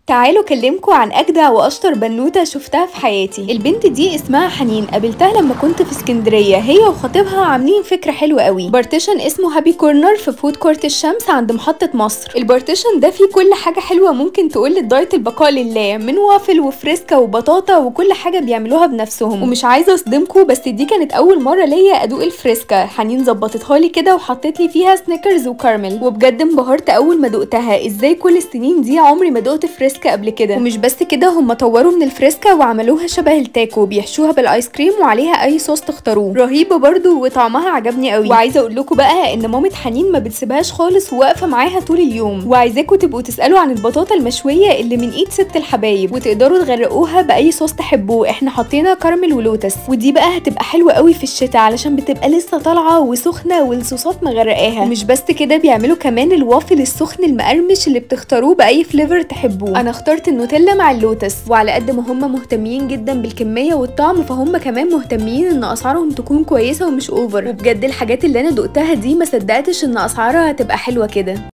تعالوا اكلمكم عن اجدع واشطر بنوته شفتها في حياتي البنت دي اسمها حنين قابلتها لما كنت في اسكندريه هي وخطيبها عاملين فكره حلوه قوي بارتيشن اسمه هابي كورنر في فود كورت الشمس عند محطه مصر البارتيشن ده فيه كل حاجه حلوه ممكن تقول للدايت البقاء لله من وافل وفريسكا وبطاطا وكل حاجه بيعملوها بنفسهم ومش عايزه اصدمكم بس دي كانت اول مره ليا ادوق الفريسكا حنين ظبطتها لي كده وحطيت لي فيها سنيكرز وكارمل وبجد انبهرت اول ما دقتها ازاي كل السنين دي عمري ما دقت فريسكا قبل كده ومش بس كده هم طوروا من الفريسكا وعملوها شبه التاكو بيحشوها بالايس كريم وعليها اي صوص تختاروه رهيبه برضو وطعمها عجبني قوي وعايزه اقول لكم بقى ان مامة حنين ما بتسيبهاش خالص وواقفه معاها طول اليوم وعايزاكم تبقوا تسالوا عن البطاطا المشويه اللي من ايد ست الحبايب وتقدروا تغرقوها باي صوص تحبوه احنا حطينا كراميل ولوتس ودي بقى هتبقى حلوه قوي في الشتاء علشان بتبقى لسه طالعه وسخنه والصوصات مغرقاها ومش بس كده بيعملوا كمان الوافل السخن المقرمش اللي بتختاروه باي فليفر تحبوه انا اخترت النوتيلا مع اللوتس وعلى قد ما هم مهتمين جدا بالكميه والطعم فهم كمان مهتمين ان اسعارهم تكون كويسه ومش اوفر وبجد الحاجات اللي انا دقتها دي ما صدقتش ان اسعارها هتبقى حلوه كده